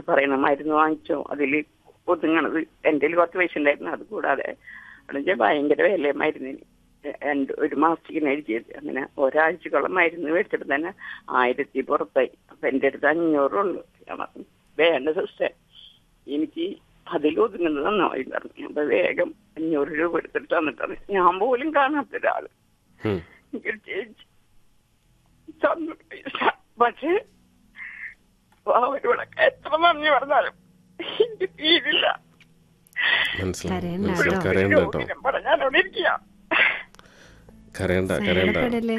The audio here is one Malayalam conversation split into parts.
എന്നോട് പറയണ മരുന്ന് വാങ്ങിച്ചോ അതിൽ ഒതുങ്ങണത് എൻ്റെ കയ്യിൽ കുറച്ച് പൈസ ഉണ്ടായിരുന്നു അത് കൂടാതെ അവിടെ ഭയങ്കര വില മരുന്നിന് രണ്ട് ഒരു മാസത്തേക്ക് എഴുതിയത് അങ്ങനെ ഒരാഴ്ചക്കോളം മരുന്ന് മേടിച്ചപ്പോൾ തന്നെ ആയിരത്തി പുറത്തായി അപ്പൊ എൻ്റെ അടുത്ത് അഞ്ഞൂറുള്ളൂ ഞാൻ പറഞ്ഞു, വേണ്ട സിസ്റ്റർ എനിക്ക് അതിൽ ഒതുങ്ങുന്നത് നന്നായി പറഞ്ഞു അപ്പൊ വേഗം അഞ്ഞൂറ് രൂപ എടുത്തിട്ട് തന്നിട്ടാണ് ഞാൻ പോലും കാണാത്ത ഒരാള് ഉം. എനിക്ക് ചേച്ചി തന്നു പൈസ പക്ഷേ അവരോടൊക്കെ എത്ര നന്ദി പറഞ്ഞാലും എനിക്ക് തീരില്ല മനസ്സിലായി കരയണ്ട മനസ്സിലായി കേട്ടോ. കരയണ്ട കേട്ടോ രോഗിനെ പറഞ്ഞാലോടെ ഇരിക്കുക കരയണ്ട കരയണ്ട സങ്കടപ്പെടല്ലേ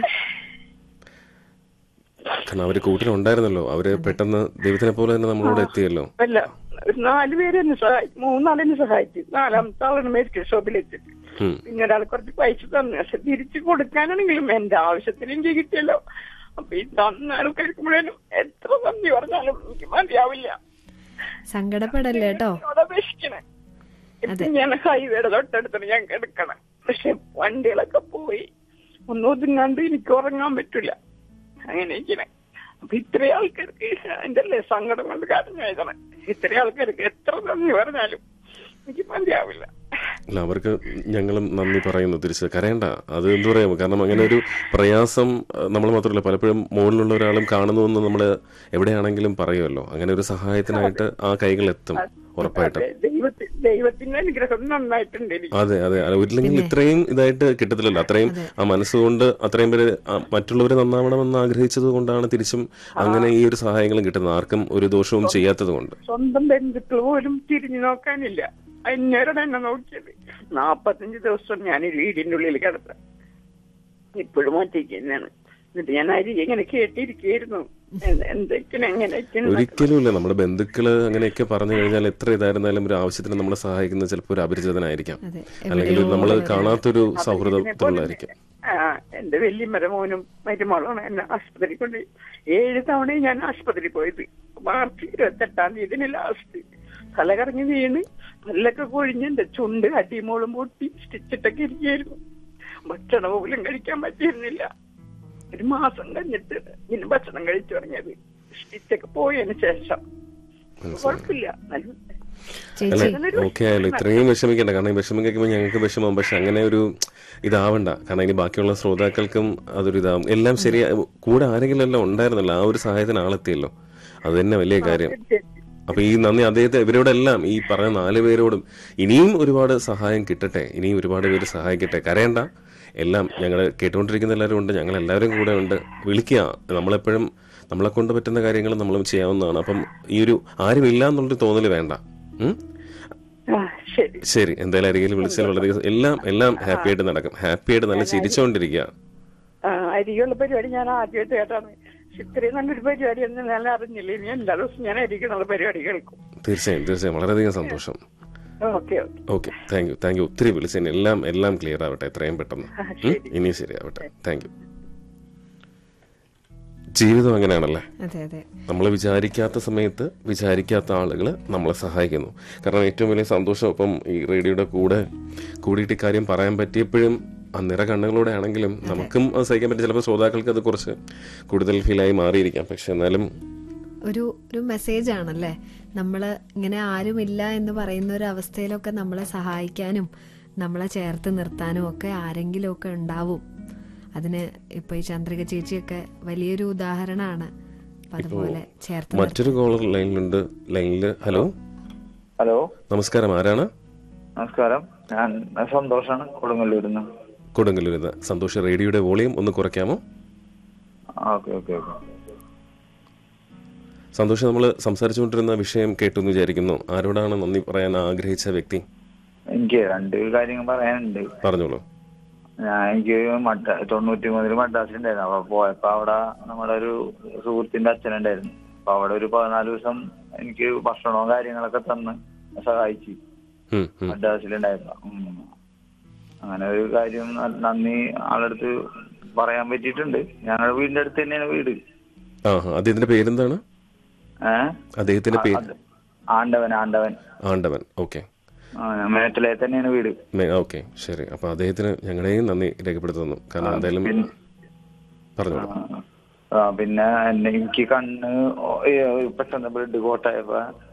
കാരണം അവര് കൂട്ടിലുണ്ടായിരുന്നല്ലോ അവര് പെട്ടെന്ന് ദൈവത്തിനെ പോലെ തന്നെ നമ്മളോട് എത്തിയല്ലോ അല്ല ഒരു നാല് പേര് എന്നെ സഹായിച്ചു മൂന്നാളെന്നെ സഹായിച്ചു നാലാമത്തെ ആളാണ് മെഡിക്കൽ ഷോപ്പിൽ എത്തിയിട്ട് ഉം. പിന്നെ ഒരാൾ കുറച്ച് പൈസ തന്നു പക്ഷെ തിരിച്ചു കൊടുക്കാനാണെങ്കിലും എന്റെ ആവശ്യത്തിന് എനിക്ക് കിട്ടിയല്ലോ അപ്പൊ ഈ തന്ന ആൾക്കാർക്കുമ്പോഴേനും എത്ര നന്ദി പറഞ്ഞാലും എനിക്ക് മതിയാവില്ല സങ്കടപ്പെടല്ലേ കേട്ടോ അവിടെ അപേക്ഷിക്കണേ ഇപ്പൊ ഞാൻ ഹൈവേയുടെ തൊട്ടടുത്താണ് ഞാൻ കിടക്കണം പക്ഷെ വണ്ടികളൊക്കെ പോയി ഒന്നും ഒതുങ്ങാണ്ട് എനിക്ക് ഉറങ്ങാൻ പറ്റില്ല അങ്ങനെ ഇരിക്കണേ അപ്പൊ ഇത്രയും ആൾക്കാർക്ക് എന്റെ അല്ലേ സങ്കടം കൊണ്ട് കരഞ്ഞായതാണ് ഇത്രയും ആൾക്കാർക്ക് എത്ര നന്ദി പറഞ്ഞാലും എനിക്ക് മതിയാവില്ല അല്ല അവർക്ക് ഞങ്ങളും നന്ദി പറയുന്നു തിരിച്ച് കരയണ്ട അത് എന്ത് പറയാമോ കാരണം അങ്ങനെ ഒരു പ്രയാസം നമ്മൾ മാത്രമല്ല പലപ്പോഴും മുകളിലുള്ള ഒരാളും കാണുന്നു നമ്മൾ എവിടെയാണെങ്കിലും പറയുമല്ലോ അങ്ങനെ ഒരു സഹായത്തിനായിട്ട് ആ കൈകൾ എത്തും ഉറപ്പായിട്ടും അതെ, ദൈവത്തി ദൈവത്തിന്റെ അനുഗ്രഹം നന്നായിട്ടുണ്ട് എനിക്ക് അതെ അതെ അല്ല, ഇല്ലെങ്കിൽ ഇത്രയും ഇതായിട്ട് കിട്ടത്തില്ലല്ലോ അത്രയും ആ മനസ്സുകൊണ്ട് അത്രയും പേര് ആ, മറ്റുള്ളവർ നന്നാവണമെന്ന് ആഗ്രഹിച്ചത് കൊണ്ടാണ് തിരിച്ചും അങ്ങനെ ഈ ഒരു സഹായങ്ങളും കിട്ടുന്നത് ആർക്കും ഒരു ദോഷവും ചെയ്യാത്തത് കൊണ്ട് സ്വന്തം ബന്ധുക്കൾ പോലും തിരിഞ്ഞു നോക്കാനില്ല അന്യരുടെ എന്നെ നോക്കിയത് നാപ്പത്തഞ്ച് ദിവസം ഞാൻ ഈ വീടിന്റെ ഉള്ളിൽ കിടത്ത ഇപ്പോഴും ഒറ്റയ്ക്ക് തന്നെയാണ് എന്നിട്ട് ഞാൻ അരി ഇങ്ങനെ കേട്ടിരിക്കുകയായിരുന്നു എന്ത്- എന്തൊക്കെയാണ് എങ്ങനെയൊക്കെയാണ് ഒരിക്കലും ഇല്ല നമ്മുടെ ബന്ധുക്കള് അങ്ങനെയൊക്കെ പറഞ്ഞു കഴിഞ്ഞാൽ എത്ര ഇതായിരുന്നാലും ഒരു ആവശ്യത്തിന് നമ്മളെ സഹായിക്കുന്നത് ചിലപ്പോൾ ഒരു അപരിചിതനായിരിക്കും അതെ അല്ലെങ്കിൽ നമ്മൾ കാണാത്തൊരു സൗഹൃദത്തിലുള്ളതായിരിക്കും ആ എന്റെ വല്യമ്മര മോനും മരുമോളാണ് എന്നെ ആശുപത്രി കൊണ്ട് ഏഴ് തവണയും ഞാൻ ആശുപത്രി പോയത് മാർച്ച് ഇരുപത്തെട്ടാം തീയതി ലാസ്റ്റ് തല കറങ്ങി വീണ് പല്ലൊക്കെ കൊഴിഞ്ഞ് എന്റെ ചുണ്ട് അടിമോളും പൊട്ടി സ്റ്റിച്ചിട്ടൊക്കെ ഇരിക്കുകയായിരുന്നു ഭക്ഷണം പോലും കഴിക്കാൻ പറ്റിയിരുന്നില്ല ഒരു മാസം കഴിഞ്ഞിട്ട് പിന്നെ ഭക്ഷണം കഴിച്ചു തുടങ്ങിയത് സ്റ്റിച്ചൊക്കെ പോയതിന് ശേഷം കുഴപ്പമില്ല നല്ല അല്ലെ ചേച്ചി ഓക്കെ ആയാലും ഇത്രയും വിഷമിക്കണ്ട കാരണം ഈ വിഷമം കേൾക്കുമ്പോൾ ഞങ്ങൾക്ക് വിഷമം പക്ഷെ അങ്ങനെ ഒരു ഇതാവണ്ട കാരണം ഇനി ബാക്കിയുള്ള ശ്രോതാക്കൾക്കും അതൊരു ഇതാവും എല്ലാം ശരിയാ കൂടെ ആരെങ്കിലും എല്ലാം ഉണ്ടായിരുന്നല്ലോ ആ ഒരു സഹായത്തിന് ആളെത്തിയല്ലോ അത് തന്നെ വലിയ കാര്യം അപ്പൊ ഈ നന്ദി അദ്ദേഹത്തെ ഇവരോടെല്ലാം ഈ പറഞ്ഞ നാല് പേരോടും ഇനിയും ഒരുപാട് സഹായം കിട്ടട്ടെ ഇനിയും ഒരുപാട് പേര് സഹായിക്കട്ടെ കരയണ്ട എല്ലാം ഞങ്ങൾ കേട്ടുകൊണ്ടിരിക്കുന്ന എല്ലാവരും ഉണ്ട് ഞങ്ങൾ എല്ലാവരും കൂടെ ഉണ്ട് വിളിക്കുക നമ്മളെപ്പോഴും നമ്മളെ കൊണ്ട് പറ്റുന്ന കാര്യങ്ങൾ നമ്മളും ചെയ്യാവുന്നതാണ് അപ്പം ഈ ഒരു ആരുമില്ല എന്നുള്ളൊരു തോന്നൽ വേണ്ട ഉം? ആ, ശരി ശരി എന്തായാലും അരികിൽ വിളിച്ചാൽ വളരെയധികം എല്ലാം എല്ലാം ഹാപ്പി ആയിട്ട് നടക്കും ഹാപ്പി ആയിട്ട് നല്ല ചിരിച്ചുകൊണ്ടിരിക്കുക ആ, അരികുള്ള പരിപാടി ഞാൻ ആദ്യമായിട്ട് കേട്ടാണ് പക്ഷെ ഇത്രയും നല്ലൊരു പരിപാടി എന്ന് ഞാൻ അറിഞ്ഞില്ല ഇനി എല്ലാ ദിവസവും ഞാൻ അരിക്കുള്ള പരിപാടി കേൾക്കും തീർച്ചയായും തീർച്ചയായും വളരെയധികം സന്തോഷം okay okay okay thank you thank you ഒത്തിരി വിളിച്ചതിന് എല്ലാം എല്ലാം ക്ലിയർ ആവട്ടെ എത്രയും പെട്ടെന്ന് ഉം? ഇനി ശരിയാവട്ടെ താങ്ക് യു ജീവിതം അങ്ങനെയാണല്ലേ അതെ അതെ നമ്മൾ വിചാരിക്കാത്ത സമയത്ത് വിചാരിക്കാത്ത ആളുകൾ നമ്മളെ സഹായിക്കുന്നു കാരണം ഏറ്റവും വലിയ സന്തോഷം ഇപ്പം ഈ റേഡിയോയുടെ കൂടെ കൂടിയിട്ട് ഈ കാര്യം പറയാൻ പറ്റിയപ്പോഴും ആ നിറ കണ്ണുകളോടെ ആണെങ്കിലും നമുക്കും അത് സഹിക്കാൻ പറ്റും ചിലപ്പോൾ ശ്രോതാക്കൾക്ക് അത് കുറച്ച് കൂടുതൽ ഫീലായി മാറിയിരിക്കാം പക്ഷെ എന്നാലും ഒരു ഒരു മെസ്സേജ് ആണല്ലേ നമ്മൾ ഇങ്ങനെ ആരുമില്ല എന്ന് പറയുന്ന ഒരു അവസ്ഥയിലൊക്കെ നമ്മളെ സഹായിക്കാനും നമ്മളെ ചേർത്ത് നിർത്താനും ഒക്കെ ആരെങ്കിലും ഒക്കെ ഉണ്ടാവും അതിന് ഇപ്പൊ ഈ ചന്ദ്രിക ചേച്ചിയൊക്കെ വലിയൊരു ഉദാഹരണമാണ് അപ്പൊ അതുപോലെ ചേർത്ത് നിർത്താൻ മറ്റൊരു കോളർ ലൈനിലുണ്ട് ലൈനിൽ ഹലോ ഹലോ നമസ്കാരം ആരാണ് നമസ്കാരം ഞാൻ സന്തോഷാണ് കൊടുങ്ങല്ലൂരിൽ നിന്ന് കൊടുങ്ങല്ലൂർ നിന്ന് സന്തോഷ റേഡിയോയുടെ വോളിയം ഒന്ന് കുറയ്ക്കാമോ ഓക്കെ ഓക്കെ ഓക്കെ സന്തോഷം നമ്മൾ സംസാരിച്ചുകൊണ്ടിരുന്ന വിഷയം കേട്ടു എന്ന് വിചാരിക്കുന്നു ആരോടാണ് നന്ദി പറയാൻ ആഗ്രഹിച്ച വ്യക്തി എനിക്ക് രണ്ട് കാര്യങ്ങൾ പറയാനുണ്ട് പറഞ്ഞോളൂ ഞാൻ എനിക്ക് മദ്ര തൊണ്ണൂറ്റി മൂന്നില് മദ്രാസിലുണ്ടായിരുന്നു അപ്പൊ പോയപ്പോ അവിടെ നമ്മുടെ ഒരു സുഹൃത്തിന്റെ അച്ഛനുണ്ടായിരുന്നു അപ്പൊ അവിടെ ഒരു പതിനാല് ദിവസം എനിക്ക് ഭക്ഷണവും കാര്യങ്ങളൊക്കെ തന്ന് സഹായിച്ചു ഉം, ഉം. മദ്രാസിലുണ്ടായിരുന്നു ഉം. അങ്ങനെ ഒരു കാര്യം ന- നന്ദി ആളടുത്ത് പറയാൻ പറ്റിയിട്ടുണ്ട് ഞങ്ങളുടെ വീടിന്റെ അടുത്ത് തന്നെയാണ് വീട് ആ ആ, അദ്ദേഹത്തിന്റെ പേരെന്താണ് ഏഹ് അദ്ദേഹത്തിന്റെ പേര് അത് ആണ്ടവൻ ആണ്ടവൻ ആണ്ടവൻ ഓക്കെ ആ, മേത്തലയിൽ തന്നെയാണ് വീട് ഓക്കെ ശരി അപ്പൊ അദ്ദേഹത്തിന് ഞങ്ങളുടെയും നന്ദി രേഖപ്പെടുത്തുന്നു കാരണം എന്തായാലും പറഞ്ഞോളൂ ആ, പിന്നെ എന്നെ എനിക്ക് കണ്ണ് ഓ- ഏ, പെട്ടെന്ന് ബ്ലഡ് കോട്ടായപ്പോ